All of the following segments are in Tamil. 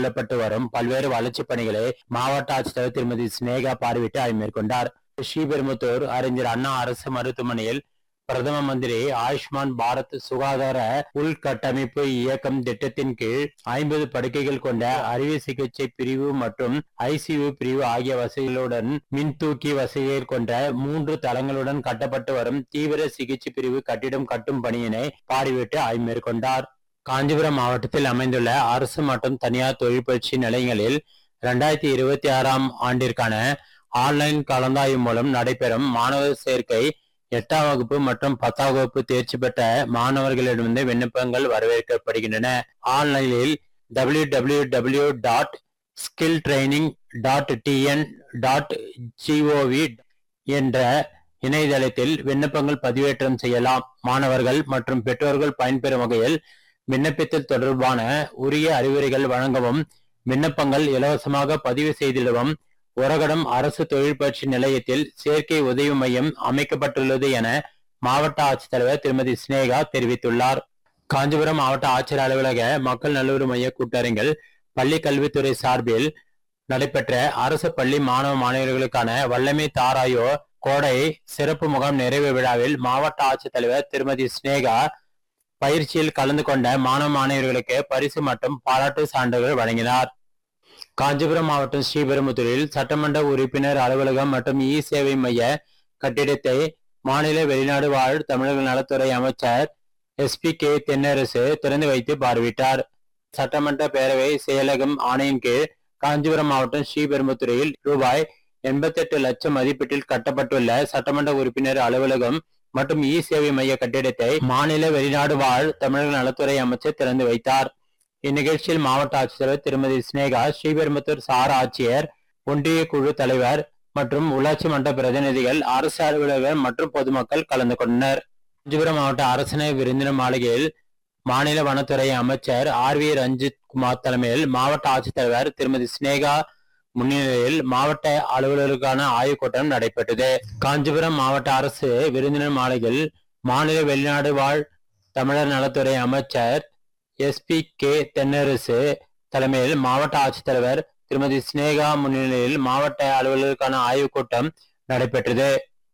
மேற்கொள்ளப்பட்டு வரும் பல்வேறு வளர்ச்சிப் பணிகளை மாவட்ட ஆட்சித்தலைவர் திருமதி சினேகா பார்வையிட்டு ஆய்வு மேற்கொண்டார் ஸ்ரீபெரும்புத்தூர் அறிஞர் அண்ணா அரசு மருத்துவமனையில் பிரதம மந்திரி ஆயுஷ்மான் பாரத் சுகாதார உள்கட்டமைப்பு இயக்கம் திட்டத்தின் கீழ் ஐம்பது படுக்கைகள் கொண்ட அறுவை சிகிச்சை பிரிவு மற்றும் ஐசியு பிரிவு ஆகிய வசதிகளுடன் மின்தூக்கி வசதிகள் கொண்ட மூன்று தளங்களுடன் கட்டப்பட்டு வரும் தீவிர சிகிச்சை பிரிவு கட்டிடம் கட்டும் பணியினை பார்வையிட்டு ஆய்வு மேற்கொண்டார் காஞ்சிபுரம் மாவட்டத்தில் அமைந்துள்ள அரசு மற்றும் தனியார் தொழிற்பயிற்சி நிலையங்களில் இரண்டாயிரத்தி இருபத்தி ஆறாம் ஆண்டிற்கான ஆன்லைன் கலந்தாய்வு மூலம் நடைபெறும் மாணவர் சேர்க்கை எட்டாம் வகுப்பு மற்றும் பத்தாம் வகுப்பு தேர்ச்சி பெற்ற மாணவர்களிடமிருந்து விண்ணப்பங்கள் வரவேற்கப்படுகின்றன ஆன்லைனில் W W W dot skill training dot TN dot GOV என்ற இணையதளத்தில் விண்ணப்பங்கள் பதிவேற்றம் செய்யலாம் மாணவர்கள் மற்றும் பெற்றோர்கள் பயன்பெறும் வகையில் விண்ணப்பத்தில் தொடர்பான உரிய அறிவுரைகள் வழங்கவும் விண்ணப்பங்கள் இலவசமாக பதிவு செய்திடவும் உரகடம் அரசு தொழிற்பயிற்சி நிலையத்தில் சேர்க்கை உதவி மையம் அமைக்கப்பட்டுள்ளது என மாவட்ட ஆட்சித்தலைவர் திருமதி சினேகா தெரிவித்துள்ளார் காஞ்சிபுரம் மாவட்ட ஆட்சியர் அலுவலக மக்கள் நல்லுறவு மைய கூட்டரங்கில் பள்ளி கல்வித்துறை சார்பில் நடைபெற்ற அரசு பள்ளி மாணவ மாணவியர்களுக்கான வல்லமை தாராயோ கோடை சிறப்பு முகாம் நிறைவு விழாவில் மாவட்ட ஆட்சித்தலைவர் திருமதி சினேகா பயிற்சியில் கலந்து கொண்ட மாணவ மாணவியர்களுக்கு பரிசு மற்றும் பாராட்டு சான்றுகள் வழங்கினார் காஞ்சிபுரம் மாவட்டம் ஸ்ரீபெரும்புத்தூரில் சட்டமன்ற உறுப்பினர் அலுவலகம் மற்றும் இ சேவை மைய கட்டிடத்தை மாநில வெளிநாடு வாழ் தமிழக நலத்துறை அமைச்சர் எஸ் பி கே தென்னரசு திறந்து வைத்து பார்வையிட்டார் சட்டமன்ற பேரவை செயலகம் ஆணையின் கீழ் காஞ்சிபுரம் மாவட்டம் ஸ்ரீபெரும்புத்தூரில் ரூபாய் எண்பத்தி எட்டு லட்சம் மதிப்பீட்டில் கட்டப்பட்டுள்ள சட்டமன்ற உறுப்பினர் அலுவலகம் மற்றும் இ சேவை மைய கட்டிடத்தை மாநில வெளிநாடு வாழ் தமிழக நலத்துறை அமைச்சர் திறந்து வைத்தார் இந்நிகழ்ச்சியில் மாவட்ட ஆட்சித்தலைவர் திருமதி சினேகா ஸ்ரீபெரும்புத்தூர் சார் ஆட்சியர் ஒன்றிய குழு தலைவர் மற்றும் உள்ளாட்சி மன்ற பிரதிநிதிகள் அரசு அலுவலர்கள் மற்றும் பொதுமக்கள் கலந்து கொண்டனர் காஞ்சிபுரம் மாவட்ட அரசினை விருந்தினர் மாளிகையில் மாநில வனத்துறை அமைச்சர் ஆர் வி ரஞ்சித் குமார் தலைமையில் மாவட்ட ஆட்சித்தலைவர் திருமதி சினேகா முன்னிலையில் மாவட்ட அலுவலருக்கான ஆய்வுக் கூட்டம் நடைபெற்றது காஞ்சிபுரம் மாவட்ட அரசு விருந்தினர் மாளிகையில் மாநில வெளிநாடு வாழ் தமிழர் நலத்துறை அமைச்சர் எஸ்பி கே தென்னரசு தலைமையில் மாவட்ட ஆட்சித்தலைவர் திருமதி சினேகா முன்னிலையில் மாவட்ட அலுவலருக்கான ஆய்வுக் கூட்டம் நடைபெற்றது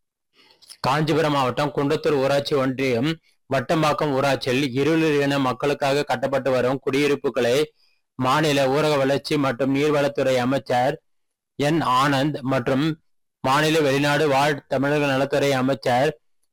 காஞ்சிபுரம் மாவட்டம் குண்டத்தூர் ஊராட்சி ஒன்றியம் வட்டம்பாக்கம் ஊராட்சியில் இருளர் இன மக்களுக்காக கட்டப்பட்டு வரும் குடியிருப்புகளை மாநில ஊரக வளர்ச்சி மற்றும் நீர்வளத்துறை அமைச்சர் என் ஆனந்த் மற்றும் மாநில வெளிநாடு வாழ் தமிழக நலத்துறை அமைச்சர்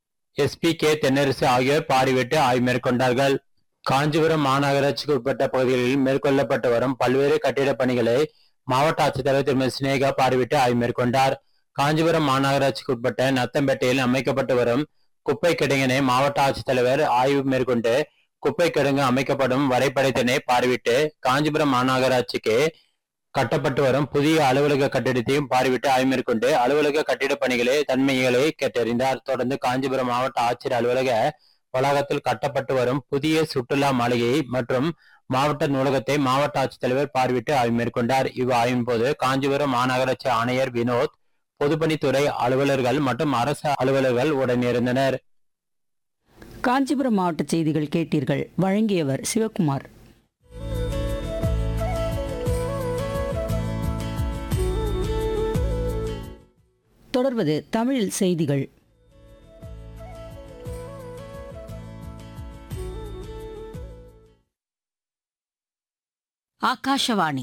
எஸ் பி கே தென்னரசு ஆகியோர் பார்வையிட்டு ஆய்வு மேற்கொண்டார்கள் காஞ்சிபுரம் மாநகராட்சிக்கு உட்பட்ட பகுதிகளில் மேற்கொள்ளப்பட்டு வரும் பல்வேறு கட்டிடப் பணிகளை மாவட்ட ஆட்சித்தலைவர் திருமதி சினேகா பார்வையிட்டு ஆய்வு மேற்கொண்டார் காஞ்சிபுரம் மாநகராட்சிக்கு உட்பட்ட நத்தம்பேட்டையில் அமைக்கப்பட்டு வரும் குப்பை கிடங்கினை மாவட்ட ஆட்சித்தலைவர் ஆய்வு மேற்கொண்டு குப்பை கிடங்கு அமைக்கப்படும் வரைபடத்தினை பார்வையிட்டு காஞ்சிபுரம் மாநகராட்சிக்கு கட்டப்பட்டு வரும் புதிய அலுவலக கட்டிடத்தையும் பார்வையிட்டு ஆய்வு மேற்கொண்டு அலுவலக கட்டிடப் பணிகளை தன்மைகளை கேட்டறிந்தார் தொடர்ந்து காஞ்சிபுரம் மாவட்ட ஆட்சியர் அலுவலக வளாகத்தில் கட்டப்பட்டு வரும் புதிய சுற்றுலா மாளிகை மற்றும் மாவட்ட நூலகத்தை மாவட்ட ஆட்சித்தலைவர் பார்வையிட்டு ஆய்வு மேற்கொண்டார் இவ் ஆய்வின் போது காஞ்சிபுரம் மாநகராட்சி ஆணையர் வினோத் பொதுப்பணித்துறை அலுவலர்கள் மற்றும் அரசு அலுவலர்கள் உடனிருந்தனர் காஞ்சிபுரம் மாவட்ட செய்திகள் கேட்டீர்கள் வழங்கியவர் சிவகுமார் தொடர்வது தமிழில் செய்திகள் ஆகாஷவாணி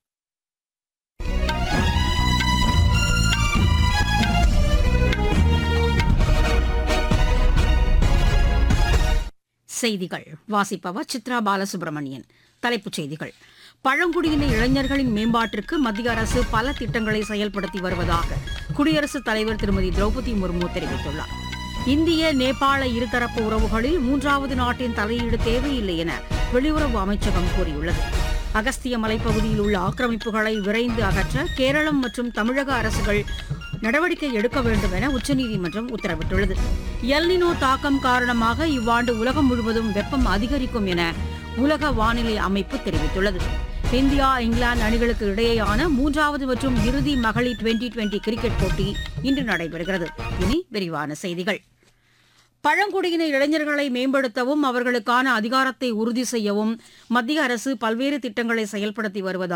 செய்திகள் வாசிப்பவர் சித்ரா பாலசுப்ரமணியன் தலைப்புச் செய்திகள் பழங்குடியின இளைஞர்களின் மேம்பாட்டிற்கு மத்திய அரசு பல திட்டங்களை செயல்படுத்தி வருவதாக குடியரசுத் தலைவர் திருமதி திரௌபதி முர்மு தெரிவித்துள்ளார் இந்திய நேபாள இருதரப்பு உறவுகளில் மூன்றாவது நாட்டின் தலையீடு தேவையில்லை என வெளியுறவு அமைச்சகம் கூறியுள்ளது அகஸ்திய மலைப்பகுதியில் உள்ள ஆக்கிரமிப்புகளை விரைந்து அகற்ற கேரளம் மற்றும் தமிழக அரசுகள் நடவடிக்கை எடுக்க வேண்டும் என உச்சநீதிமன்றம் உத்தரவிட்டுள்ளது எல்னினோ தாக்கம் காரணமாக இவ்வாண்டு உலகம் முழுவதும் வெப்பம் அதிகரிக்கும் என உலக வானிலை அமைப்பு தெரிவித்துள்ளது இந்தியா இங்கிலாந்து அணிகளுக்கு இடையேயான மூன்றாவது மற்றும் இறுதி மகளிர் டுவெண்டி டுவெண்டி கிரிக்கெட் போட்டி இன்று நடைபெறுகிறது இனி விரிவான செய்திகள் பழங்குடியின இளைஞர்களை மேம்படுத்தவும் அவர்களுக்கான அதிகாரத்தை உறுதி செய்யவும் மத்திய அரசு பல்வேறு திட்டங்களை செயல்படுத்தி வருவதாக